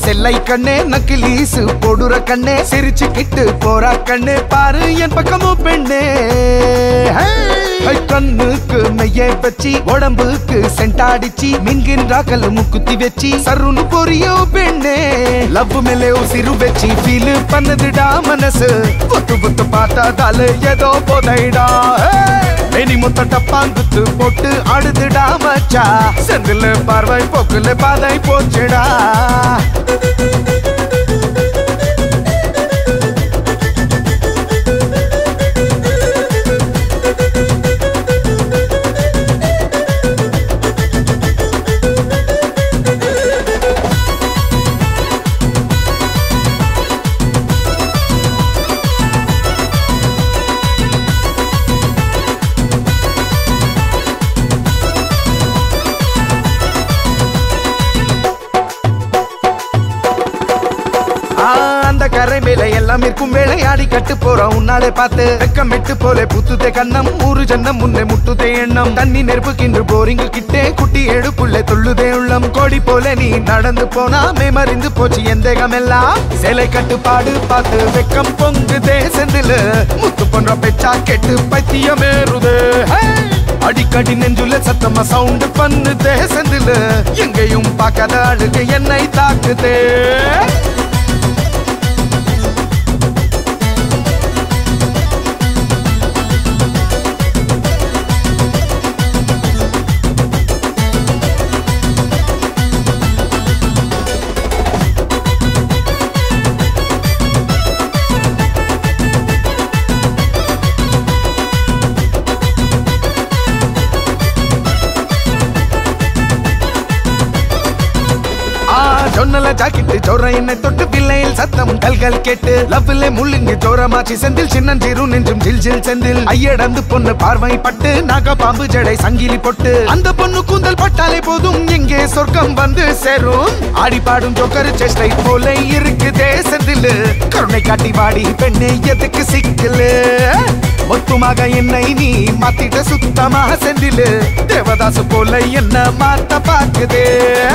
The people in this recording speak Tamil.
செல்லை கண்ணே நக்கிலீசு போடுற கண்ணே சிரிச்சுக்கிட்டு போறா கண்ணே பாரு என் பக்கமும் பெண்ணே ஹே! ஐ, கண்ணுக்கு மெய்ய வச்சி உடம்புக்கு சென்டாடிச்சி மின்கின்றா கல்லு முக்குத்தி வச்சி சருன்னு பொரியோ பெண்ணே லவ் மேலே உசிறு வச்சி ஃபீல் பண்ணுதுடா மனசு புத்து புத்து பார்த்தாதால ஏதோ போதைடா இனி முத்த டப்பாங்குத்து போட்டு ஆடுதுடா மச்சா செந்தில் பார்வை போக்குல பாதை போச்சுடா ஆ, அந்த கரை மேல எல்லாம் இருக்கும் வேலையாடி கட்டு போறோம் உன்னாலே பார்த்து வெக்கமிட்டு போல புத்துதே கண்ணம் ஊரு ஜன்னம் முன்னே முட்டுதே எண்ணம் தண்ணி நெருப்பு கின்று போரிங்கு கிட்டே குட்டி எடுப்புள்ளே துள்ளுதே உள்ளம் கோடி போல நீ நடந்து போனா மேமறிந்து போச்சு எந்தேகம் எல்லாம் சேலை கட்டுப்பாடு பார்த்து வெக்கம் பொங்குதே செந்தில முத்து போன்ற பெச்சா கெட்டு பைத்தியமேறுதே ஹே! அடிக்கடி நெஞ்சுல சத்தமா சவுண்ட் பண்ணுதே செந்தில எங்கேயும் பார்க்காத அழுகு என்னை தாக்குதே ஆ சொன்னல ஜாக்கெட்டு சோற என்னை தொட்டு பிள்ளையில் சத்தம் கல்கள் கேட்டு லவ்ல முள்ளுங்க சோரமாச்சி செந்தில் சின்னஞ்சிறு நெஞ்சும் ஜில் ஜில் செந்தில் ஐயடந்து பொண்ணு பார்வை பட்டு நாக பாம்பு ஜடை சங்கிலி பொட்டு அந்த பொண்ணு கூந்தல் பட்டாலே போதும் எங்கே சொர்க்கம் வந்து சேரும் ஆடி பாடும் ஜோக்கர் சேஷ்டை போல இருக்குதே செந்தில் கருணை காட்டி வாடி பெண்ணே எதுக்கு சிக்கலு மொத்தமாக என்னை நீ மாத்திட்ட சுத்தமாக செந்தில் தேவதாசு போல என்ன மாத்த பாக்குதே